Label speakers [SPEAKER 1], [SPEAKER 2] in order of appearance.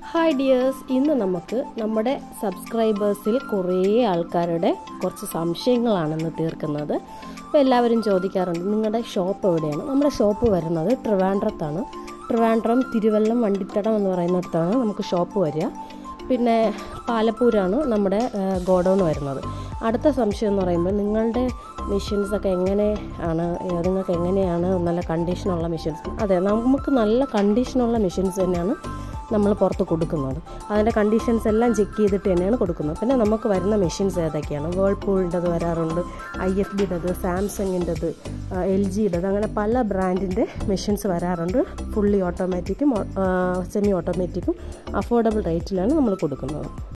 [SPEAKER 1] hi dears ഇന്ന് നമുക്ക് നമ്മുടെ സബ്സ്ക്രൈബേഴ്സിൽ കുറേ ആൾക്കാരുടെ കുറച്ച് സംശയങ്ങളാണെന്ന് തീർക്കുന്നത് അപ്പോൾ എല്ലാവരും ചോദിക്കാറുണ്ട് നിങ്ങളുടെ ഷോപ്പ് എവിടെയാണ് നമ്മുടെ ഷോപ്പ് വരുന്നത് ട്രിവാൻഡ്രത്താണ് ട്രിവാൻഡ്രം തിരുവല്ലം വണ്ടിത്തടം എന്ന് പറയുന്നിടത്താണ് നമുക്ക് ഷോപ്പ് വരിക പിന്നെ പാലപ്പൂരാണ് നമ്മുടെ ഗോഡൗൺ വരുന്നത് അടുത്ത സംശയം എന്ന് പറയുമ്പോൾ നിങ്ങളുടെ മെഷീൻസൊക്കെ എങ്ങനെ ആണ് ഏഹ് നിങ്ങൾക്ക് എങ്ങനെയാണ് നല്ല കണ്ടീഷനുള്ള മെഷീൻസ് അതെ നമുക്ക് നല്ല കണ്ടീഷനുള്ള മെഷീൻസ് തന്നെയാണ് നമ്മൾ പുറത്ത് കൊടുക്കുന്നത് അതിൻ്റെ കണ്ടീഷൻസ് എല്ലാം ചെക്ക് ചെയ്തിട്ട് തന്നെയാണ് കൊടുക്കുന്നത് പിന്നെ നമുക്ക് വരുന്ന മെഷീൻസ് ഏതൊക്കെയാണ് വേൾപൂളിൻ്റെത് വരാറുണ്ട് ഐ എഫ് ബിയുടേത് സാംസങ്ങിൻ്റെത് എൽ ജിയുടേത് അങ്ങനെ പല ബ്രാൻഡിൻ്റെ മെഷീൻസ് വരാറുണ്ട് ഫുള്ളി ഓട്ടോമാറ്റിക്കും സെമി ഓട്ടോമാറ്റിക്കും അഫോർഡബിൾ റേറ്റിലാണ് നമ്മൾ കൊടുക്കുന്നത്